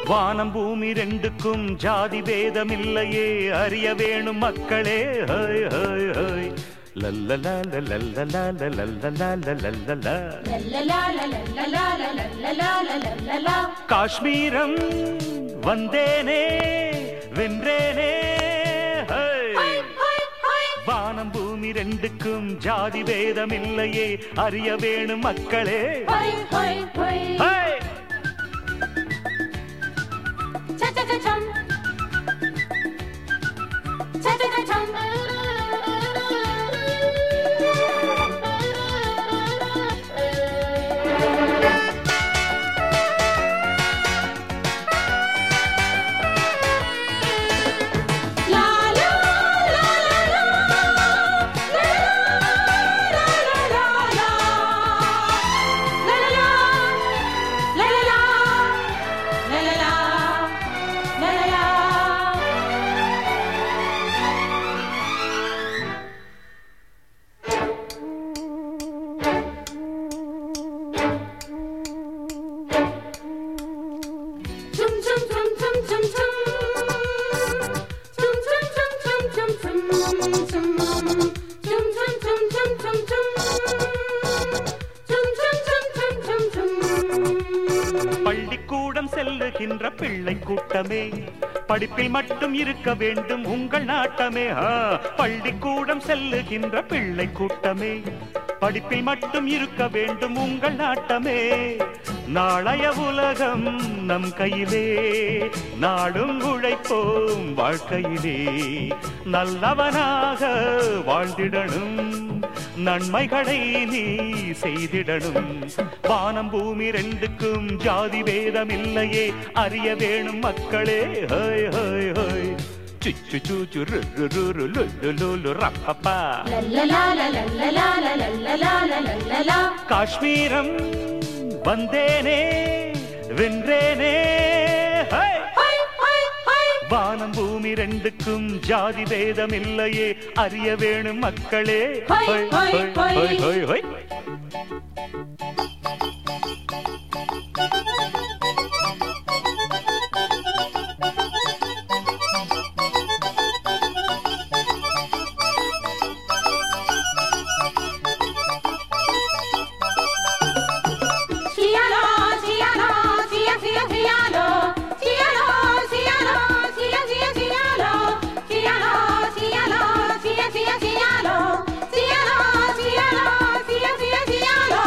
வானம் பூமி ரெண்டுக்கும் ஜாதி பேதமில்லையே அறிய வேணும் மக்களே ஹை ஹை ஹை லல்லலா லல்லலா லல்லலா லல்லலா லல்லலா காஷ்மீரம் வந்தேனே வென்றேனே ஹை. வானம் பூமி ரெண்டுக்கும் ஜாதி பேதமில்லையே அறிய வேணும் மக்களே ஹொய் ஹொய் ஹொய் ஹை. சச்சச்சம் சச்சச்சம் லா லா லா லா லா லா லா லா லா La la la, la la la, la la la. Chum chum chum chum chum chum. Chum chum chum chum chum chum. Chum chum chum chum chum chum chum. Chum chum chum chum chum chum. பள்ளிக்கூடம் செல்லுகின்ற பிள்ளை கூட்டமே படிப்பில் மட்டும் இருக்க வேண்டும் உங்கள் நாட்டமே ஆ, பள்ளிக்கூடம் செல்லுகின்ற பிள்ளை கூட்டமே படிப்பில் மட்டும் இருக்க வேண்டும் உங்கள் நாட்டமே நாளைய உலகம் நம் கையிலே நாடும் உழைப்போம் வாழ்க்கையிலே நல்லவனாக வாழ்ந்திடணும் நன்மைகளை நீ செய்திடணும் வானம் பூமி ரெண்டுக்கும் ஜாதி பேதம் இல்லையே அறிய வேணும் மக்களே ஹோய் ஹோய் ஹோய் சுச்சு சூச்சு ரு ரு ரு ரு லு லு லு லு ரப்பப்பா La la la la la la la la la la la la la la la. காஷ்மீரம் வந்தேனே வென்றேனே ஹை! Hoi hoi hoi. வானம் பூமி ரெண்டுக்கும் ஜாதி பேதம் இல்லையே அறிய வேணும் மக்களே ஹொய், ஹொய், ஹொய், ஹொய், ஹொய். ஹொய், ஹொய், ஹொய். Cielo, cielo, cia, cia, cielo. Cielo, cielo, cia, cia, cielo. Cielo, cielo, cia, cia, cielo. Cielo, cielo, cia, cia, cielo.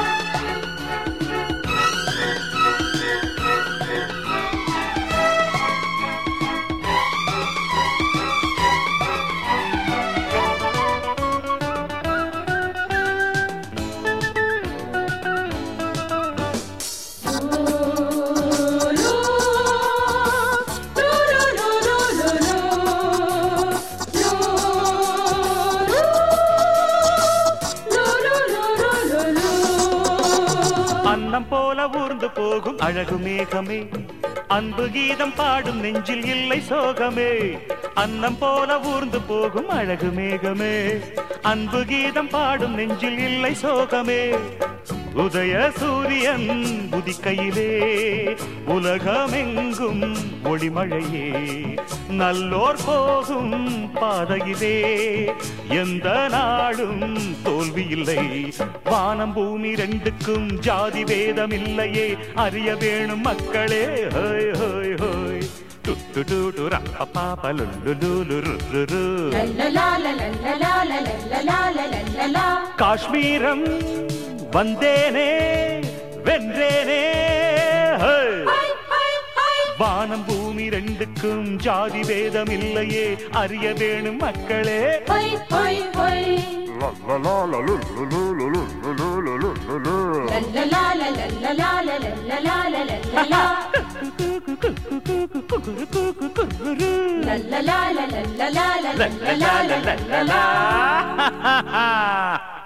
அன்னம் போல ஊர்ந்து போகும் அழகு மேகமே அன்பு கீதம் பாடும் நெஞ்சில் இல்லை சோகமே அன்னம் போல ஊர்ந்து போகும் அழகு மேகமே அன்பு கீதம் பாடும் நெஞ்சில் இல்லை சோகமே உதய சூரியன் உதிக்கையிலே உலகமெங்கும் ஒளிமழையே நல்லோர் போகும் பாதையிலே எந்த நாடும் தோல்வி இல்லை வானம் பூமி ரெண்டுக்கும் ஜாதி வேதம் இல்லையே அறிய வேணும் மக்களே ஹோய் ஹோய் ஹோய் டு டு டு ரப்பா பலுல்லு லுலு ரு ரு ரு. காஷ்மீரம் வந்தேனே வென்றேனே ஹோய். வானம் பூமி ரெண்டுக்கும் ஜாதி வேதம் இல்லையே அறிய வேணும் மக்களே La la la la la la la la la la la la la. la la la la